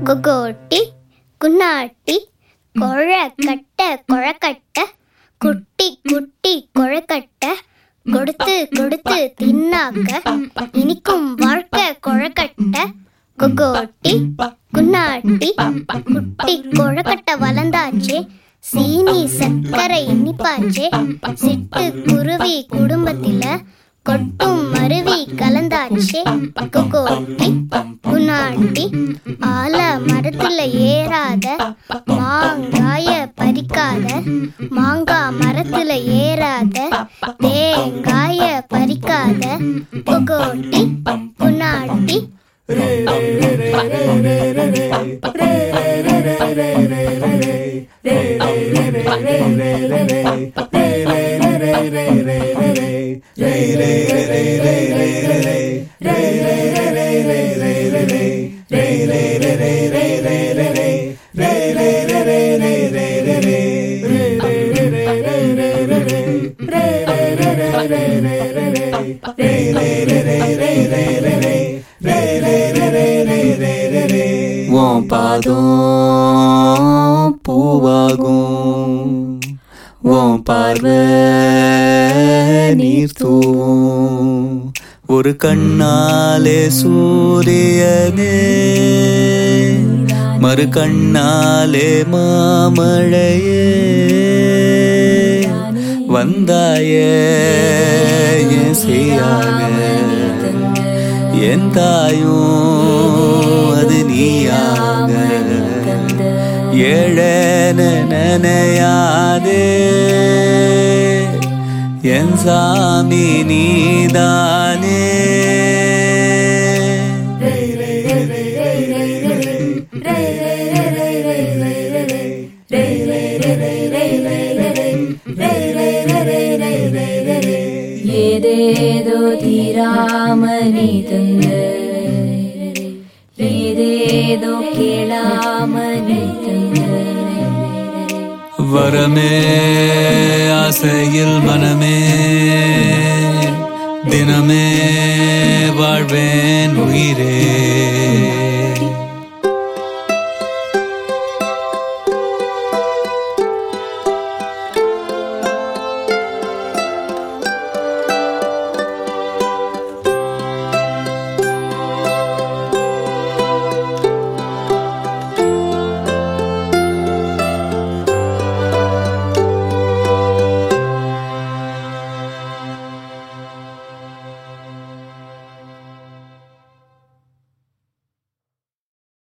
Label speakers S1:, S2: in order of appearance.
S1: கொகோட்டி குன்னாட்டி கொழக்கட்ட கொழக்கட்ட குட்டி குட்டி கொழக்கட்ட கொடுத்து கொடுத்து தின்னாக்க இனிக்கும் வாழ்க்கை கொழக்கட்ட கொகோட்டி குன்னாட்டி குட்டி கொழக்கட்ட வளர்ந்தாச்சே சீனி சர்க்கரை இனிப்பாச்சே சிட்டு குருவி குடும்பத்தில கொட்டும் மருவி கலந்தாச்சே கொகோட்டி குன்னாட்டி ஆல மரத்துல ஏறாத மாங்காய பறிக்காத மாங்கா மரத்துல ஏறாத தேங்காய பறிக்காத கொகோட்டி குன்னாட்டி
S2: உன் பாதம் பூவாகும் உன் பார்வை நீர் தூவும் ஒரு கண்ணாலே சூரியனே மறு கண்ணாலே மாமழையே வந்தாயே என் செய்யாக என் தாயும் அது நீயாக ஏழன நினையாதே என் சாமி நீதானே
S3: ஏதேதோ தீராமணி தந்த ஏதேதோ கேளாமணி தந்த
S2: வரமே ஆசையில் மனமே தினமே வாழ்வேன் உயிரே